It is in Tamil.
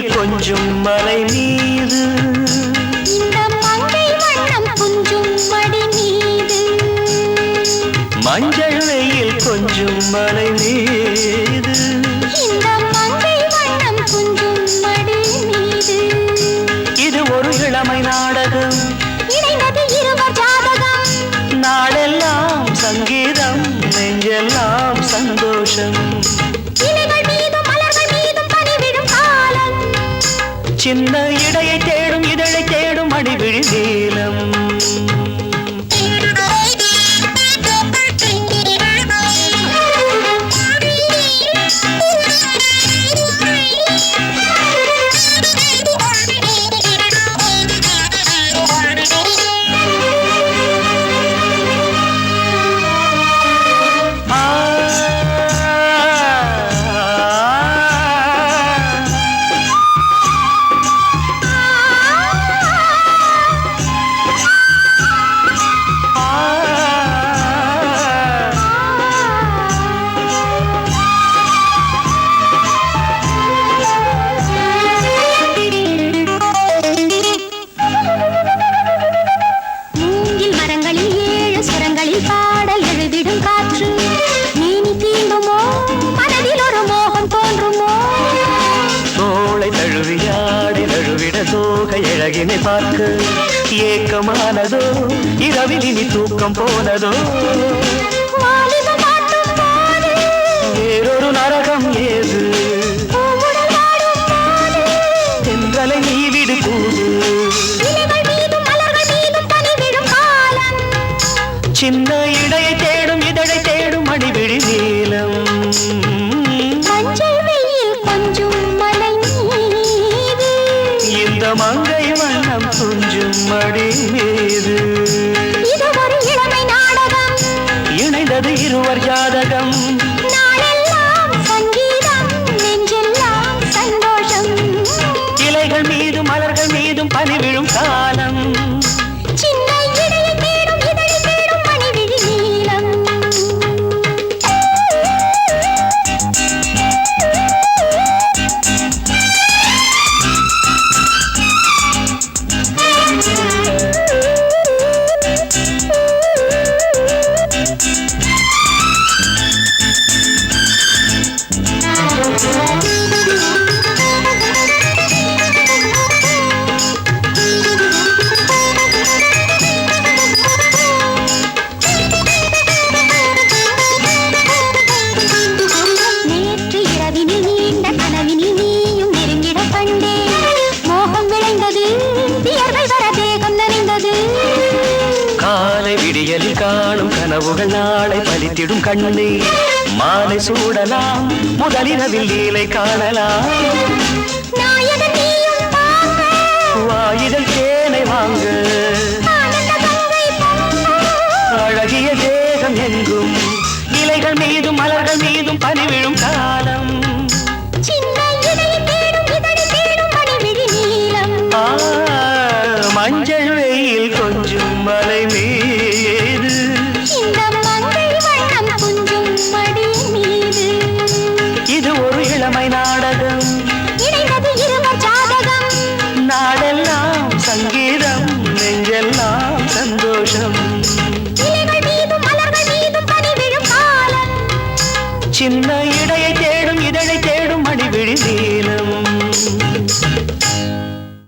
வெயில் கொஞ்சம் மலை மீது இந்த மங்கை வண்ணம் குஞ்சும் மடி மீது மஞ்சள் வெயில் கொஞ்சம் மலை மீது இந்த மங்கை வண்ணம் குஞ்சும் மடி மீது இது ஒரு இளமை நாடகம் இணைந்தது இருவர் ஜாதகம் நாளெல்லாம் சங்கீதம் நெஞ்செல்லாம் சந்தோஷம் இலைகள் மீதும் மலர்கள் மீதும் பனிவிடும் காலம் சின்ன இடையை தேடும் இதழை தேடும் அடிவிழி நீலம் ஆ மூங்கில் மரங்களில் ஏழு சுரங்களில் பாடல் எழுதிடும் காற்று மேனி தீண்டுமோ மனதில் ஒரு மோகம் தோன்றுமோ தோளை தழுவியாடை நழுவிட தோகை அழகினை பார்க்க ஏக்கமானதோ இரவில் இனி தூக்கம் போனதோ வாலிபம் ஆட்டும் போது, வேறொரு நரகம் ஏது பூவுடல் வாடும் போது, தென்றலை நீ விடு கூடு இலைகள் மீதும் மலர்கள் மீதும் பனிவிடும் காலம் சின்ன இடையை தேடும் இதழை தேடும் அடிவிழி நீலம் மஞ்சள் வெயில் கொஞ்சம் மலை மீது இந்த மங்கை வண்ணம் துஞ்சும் மடி மீது இது ஒரு இளமை நாடகம் இணைந்தது இருவர் ஜாதகம் நாளெல்லாம் சங்கீதம் நெஞ்செல்லாம் சந்தோஷம் இலைகள் மீதும் மலர்கள் மீதும் பனி விழும் காலம் சின்ன இடையை தேடும் இதழை தேடும் மணிவிழி நீலம் நேற்று இரவினில் நீண்ட கனவினில் நீயும் நெருங்கிட கண்டே மோகம் விளைந்தது வியர்வை வர தேகம் நனைந்தது காலை விடியலில் காணும் கனவுகள் நாளை பலித்திடும் கண்ணே மாலை சூடலாம் முதலிரவில் லீலை காணலாம் நாயகன் நீயும் பார்க்க வாயிடல் கே